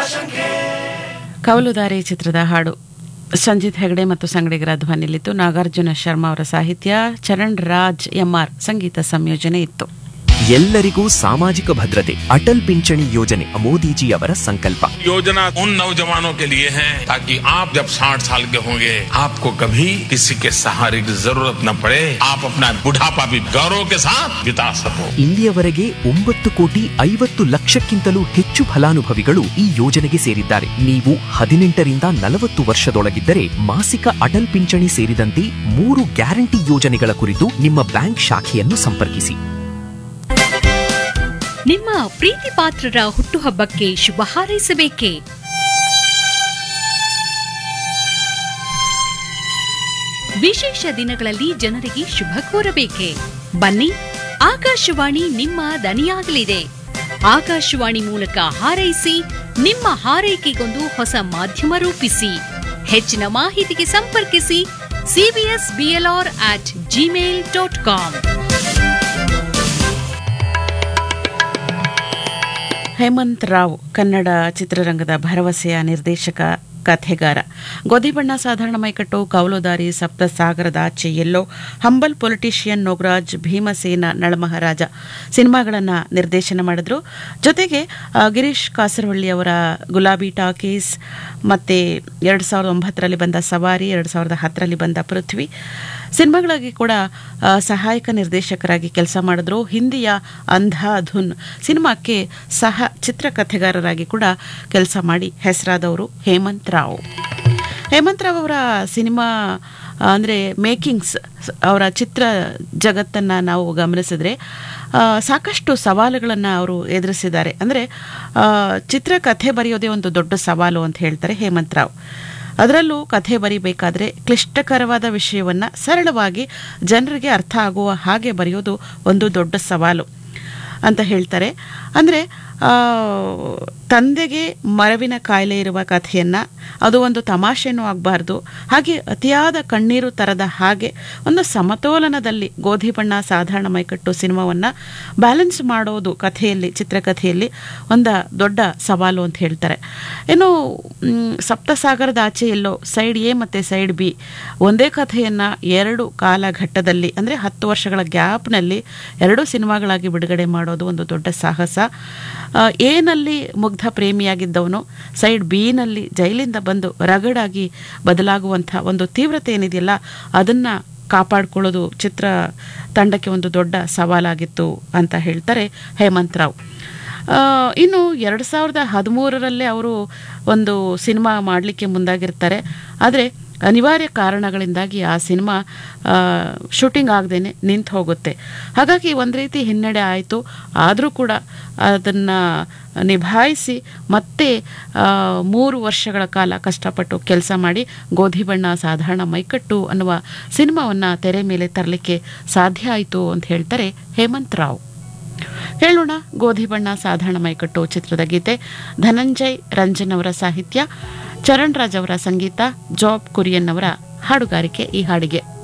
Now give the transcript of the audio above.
ಕವಲುದಾರಿ ಚಿತ್ರದ ಹಾಡು ಸಂಜಿತ್ ಹೆಗಡೆ ಮತ್ತು ಸಂಗಡಿಗರ ಧ್ವನಿಲಿತ್ತು ನಾಗಾರ್ಜುನ ಶರ್ಮಾ ಅವರ ಸಾಹಿತ್ಯ ಚರಣ್ ರಾಜ್ ಎಂಆರ್ ಸಂಗೀತ ಸಂಯೋಜನೆ ಇತ್ತು ಎಲ್ಲರಿಗೂ ಸಾಮಾಜಿಕ ಭದ್ರತೆ ಅಟಲ್ ಪಿಂಚಣಿ ಯೋಜನೆ ಮೋದಿಜಿ ಅವರ ಸಂಕಲ್ಪ योजना उन नौजवानों के लिए है ताकि आप जब 60 साल के होंगे आपको कभी किसी के सहारे की जरूरत न पड़े आप अपना बुढ़ापा भी गौरव के साथ बिता सको ಇಲ್ಲಿಯವರೆಗೆ ಒಂಬತ್ತು ಕೋಟಿ ಐವತ್ತು ಲಕ್ಷಕ್ಕಿಂತಲೂ ಹೆಚ್ಚು ಫಲಾನುಭವಿಗಳು ಈ ಯೋಜನೆಗೆ ಸೇರಿದ್ದಾರೆ ನೀವು ಹದಿನೆಂಟರಿಂದ ನಲವತ್ತು ವರ್ಷದೊಳಗಿದ್ದರೆ ಮಾಸಿಕ ಅಟಲ್ ಪಿಂಚಣಿ ಸೇರಿದಂತೆ ಮೂರು ಗ್ಯಾರಂಟಿ ಯೋಜನೆಗಳ ಕುರಿತು ನಿಮ್ಮ ಬ್ಯಾಂಕ್ ಶಾಖೆಯನ್ನು ಸಂಪರ್ಕಿಸಿ ನಿಮ್ಮ ಪ್ರೀತಿ ಪಾತ್ರರ ಹುಟ್ಟುಹಬ್ಬಕ್ಕೆ ಶುಭ ಹಾರೈಸಬೇಕೇ ವಿಶೇಷ ದಿನಗಳಲ್ಲಿ ಜನರಿಗೆ ಶುಭ ಕೋರಬೇಕೆ ಬನ್ನಿ ಆಕಾಶವಾಣಿ ನಿಮ್ಮ ದನಿಯಾಗಲಿದೆ ಆಕಾಶವಾಣಿ ಮೂಲಕ ಹಾರೈಸಿ ನಿಮ್ಮ ಹಾರೈಕೆಗೊಂದು ಹೊಸ ಮಾಧ್ಯಮ ರೂಪಿಸಿ ಹೆಚ್ಚಿನ ಮಾಹಿತಿಗೆ ಸಂಪರ್ಕಿಸಿ CBS BLR at Gmail dot com Hemanth Rao Kannada ಚಿತ್ರರಂಗದ ಭರವಸೆಯ ನಿರ್ದೇಶಕ ಕಥೆಗಾರ ಗೋಧಿಬಣ್ಣ ಸಾಧಾರಣ ಮೈಕಟ್ಟು ಕೌಲುದಾರಿ ಸಪ್ತಸಾಗರದ ಆಚೆ ಎಲ್ಲೋ ಹಂಬಲ್ ಪೊಲಿಟಿಷಿಯನ್ ನೋಗರಾಜ್ ಭೀಮಸೇನ ನಳಮಹಾರಾಜ ಸಿನಿಮಾಗಳನ್ನು ನಿರ್ದೇಶನ ಮಾಡಿದ್ರು ಜೊತೆಗೆ ಆ, ಗಿರೀಶ್ ಕಾಸರವಳ್ಳಿ ಅವರ ಗುಲಾಬಿ ಟಾಕೀಸ್ ಮತ್ತು ಎರಡು ಸಾವಿರದ ಒಂಬತ್ತರಲ್ಲಿ ಬಂದ ಸವಾರಿ ಎರಡು ಸಾವಿರದ ಹತ್ತರಲ್ಲಿ ಬಂದ ಪೃಥ್ವಿ ಸಿನಿಮಾಗಳಿಗೆ ಕೂಡ ಆ, ಸಹಾಯಕ ನಿರ್ದೇಶಕರಾಗಿ ಕೆಲಸ ಮಾಡಿದ್ರು ಹಿಂದಿಯ ಅಂಧಾಧುನ್ ಸಿನಿಮಾಕ್ಕೆ ಸಹ ಚಿತ್ರಕಥೆಗಾರರಾಗಿ ಕೂಡ ಕೆಲಸ ಮಾಡಿ ಹೆಸರಾದವರು ಹೇಮಂತ್ ರಾವ್ ಹೇಮಂತ್ ರಾವ್ ಅವರ ಸಿನಿಮಾ ಅಂದರೆ ಮೇಕಿಂಗ್ಸ್ ಅವರ ಚಿತ್ರ ಜಗತ್ತನ್ನು ನಾವು ಗಮನಿಸಿದ್ರೆ ಆ, ಸಾಕಷ್ಟು ಸವಾಲುಗಳನ್ನು ಅವರು ಎದುರಿಸಿದ್ದಾರೆ ಅಂದರೆ ಚಿತ್ರಕಥೆ ಬರೆಯೋದೇ ಒಂದು ದೊಡ್ಡ ಸವಾಲು ಅಂತ ಹೇಳ್ತಾರೆ ಹೇಮಂತ್ ರಾವ್ ಅದರಲ್ಲೂ ಕಥೆ ಬರಿಬೇಕಾದ್ರೆ ಕ್ಲಿಷ್ಟಕರವಾದ ವಿಷಯವನ್ನು ಸರಳವಾಗಿ ಜನರಿಗೆ ಅರ್ಥ ಆಗುವ ಹಾಗೆ ಬರೆಯೋದು ಒಂದು ದೊಡ್ಡ ಸವಾಲು ಅಂತ ಹೇಳ್ತಾರೆ ಅಂದರೆ ತಂದೆಗೆ ಮರವಿನ ಕಾಯಿಲೆ ಇರುವ ಕಥೆಯನ್ನು ಅದು ಒಂದು ತಮಾಷೆನೂ ಆಗಬಾರ್ದು ಹಾಗೆ ಅತಿಯಾದ ಕಣ್ಣೀರು ತರದ ಹಾಗೆ ಒಂದು ಸಮತೋಲನದಲ್ಲಿ ಗೋಧಿ ಬಣ್ಣ ಸಾಧಾರಣ ಮೈಕಟ್ಟು ಸಿನಿಮಾವನ್ನು ಬ್ಯಾಲೆನ್ಸ್ ಮಾಡೋದು ಕಥೆಯಲ್ಲಿ ಚಿತ್ರಕಥೆಯಲ್ಲಿ ಒಂದು ದೊಡ್ಡ ಸವಾಲು ಅಂತ ಹೇಳ್ತಾರೆ ಇನ್ನು ಮ್, ಸಪ್ತಸಾಗರದ ಆಚೆ ಎಲ್ಲೋ ಸೈಡ್ ಎ ಮತ್ತು ಸೈಡ್ ಬಿ ಒಂದೇ ಕಥೆಯನ್ನು ಎರಡು ಕಾಲಘಟ್ಟದಲ್ಲಿ ಅಂದರೆ ಹತ್ತು ವರ್ಷಗಳ ಗ್ಯಾಪ್ನಲ್ಲಿ ಎರಡು ಸಿನಿಮಾಗಳಾಗಿ ಬಿಡುಗಡೆ ಮಾಡೋದು ಒಂದು ದೊಡ್ಡ ಸಾಹಸ ಆ, ಎನಲ್ಲಿ ಮುಗ್ಧ ಪ್ರೇಮಿಯಾಗಿದ್ದವನು ಸೈಡ್ ಬಿನಲ್ಲಿ ಜೈಲಿಂದ ಬಂದು ರಗಡಾಗಿ ಬದಲಾಗುವಂಥ ಒಂದು ತೀವ್ರತೆ ಏನಿದೆಯಲ್ಲ ಅದನ್ನು ಕಾಪಾಡಿಕೊಳ್ಳೋದು ಚಿತ್ರ ತಂಡಕ್ಕೆ ಒಂದು ದೊಡ್ಡ ಸವಾಲಾಗಿತ್ತು ಅಂತ ಹೇಳ್ತಾರೆ ಹೇಮಂತ್ ರಾವ್ ಆ, ಇನ್ನು ಎರಡು ಸಾವಿರದ ಹದಿಮೂರರಲ್ಲೇ ಅವರು ಒಂದು ಸಿನಿಮಾ ಮಾಡಲಿಕ್ಕೆ ಮುಂದಾಗಿರ್ತಾರೆ ಆದರೆ ಅನಿವಾರ್ಯ ಕಾರಣಗಳಿಂದಾಗಿ ಆ ಸಿನಿಮಾ ಶೂಟಿಂಗ್ ಆಗದೇನೆ ನಿಂತು ಹೋಗುತ್ತೆ ಹಾಗಾಗಿ ಒಂದು ರೀತಿ ಹಿನ್ನಡೆ ಆಯಿತು ಆದರೂ ಕೂಡ ಅದನ್ನು ನಿಭಾಯಿಸಿ ಮತ್ತೆ ಆ, ಮೂರು ವರ್ಷಗಳ ಕಾಲ ಕಷ್ಟಪಟ್ಟು ಕೆಲಸ ಮಾಡಿ ಗೋಧಿ ಬಣ್ಣ ಸಾಧಾರಣ ಮೈಕಟ್ಟು ಅನ್ನುವ ಸಿನಿಮಾವನ್ನು ತೆರೆ ಮೇಲೆ ತರಲಿಕ್ಕೆ ಸಾಧ್ಯ ಆಯಿತು ಅಂತ ಹೇಳ್ತಾರೆ ಹೇಮಂತ್ ರಾವ್ ಹೇಳೋಣ ಗೋಧಿ ಬಣ್ಣ ಸಾಧಾರಣ ಮೈಕಟ್ಟು ಚಿತ್ರದ ಗೀತೆ ಧನಂಜಯ್ ರಂಜನ್ ಅವರ ಸಾಹಿತ್ಯ ಚರಣ್ ರಾಜ್ ಅವರ ಸಂಗೀತ ಜಾಬ್ ಕುರಿಯನ್ ಅವರ ಹಾಡುಗಾರಿಕೆ ಈ ಹಾಡಿಗೆ